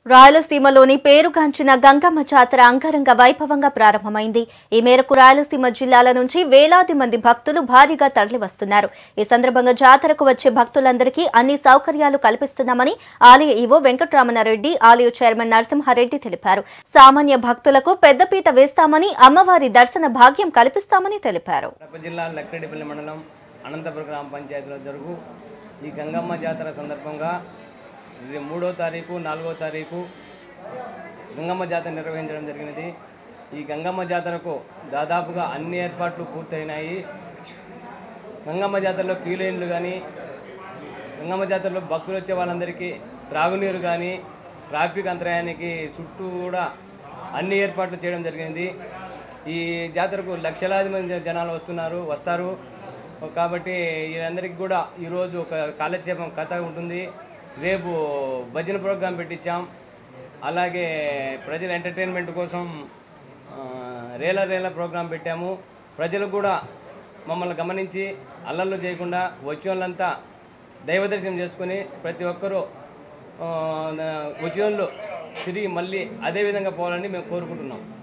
రాయలసీమలోని పేరుగాంచిన గంగమ్మ జాతర అంగరంగ వైభవంగా ప్రారంభమైంది ఈ మేరకు రాయలసీమ జిల్లాల నుంచి వేలాది మంది భక్తులు భారీగా తరలివస్తున్నారు ఈ సందర్భంగా జాతరకు వచ్చే భక్తులందరికీ అన్ని సౌకర్యాలు కల్పిస్తున్నామని ఆలయ ఈవో వెంకటరామనారెడ్డి ఆలయ చైర్మన్ నరసింహారెడ్డి తెలిపారు సామాన్య భక్తులకు పెద్దపీట వేస్తామని అమ్మవారి దర్శన భాగ్యం కల్పిస్తామని తెలిపారు కడప జిల్లా లక్కిరెడ్డిపల్లి మండలం అనంతపురం గ్రామ పంచాయతీలో జరుగు ఈ గంగమ్మ జాతర సందర్భంగా ఇది మూడో తారీఖు నాలుగో తారీఖు గంగమ్మ జాతర నిర్వహించడం జరిగినది ఈ గంగమ్మ జాతరకు దాదాపుగా అన్ని ఏర్పాట్లు పూర్తయినాయి గంగమ్మ జాతరలో క్యూ లైన్లు కానీ గంగమ్మ జాతరలో భక్తులు వచ్చే వాళ్ళందరికీ త్రాగునీరు కానీ ట్రాఫిక్ అంతరాయానికి చుట్టూ కూడా అన్ని ఏర్పాట్లు చేయడం జరిగింది ఈ జాతరకు లక్షలాది మంది జనాలు వస్తున్నారు వస్తారు కాబట్టి వీరందరికీ కూడా ఈరోజు ఒక కాలక్షేపం కథ ఉంటుంది రేపు భజన ప్రోగ్రాం పెట్టించాం అలాగే ప్రజల ఎంటర్టైన్మెంట్ కోసం ఆ, రేల రేల ప్రోగ్రాం పెట్టాము ప్రజలు కూడా మమ్మల్ని గమనించి అల్లర్లు చేయకుండా వచ్చే వాళ్ళంతా దైవదర్శనం చేసుకొని ప్రతి ఒక్కరూ ఆ, వచ్చే వాళ్ళు తిరిగి మళ్ళీ అదే విధంగా పోవాలని మేము కోరుకుంటున్నాం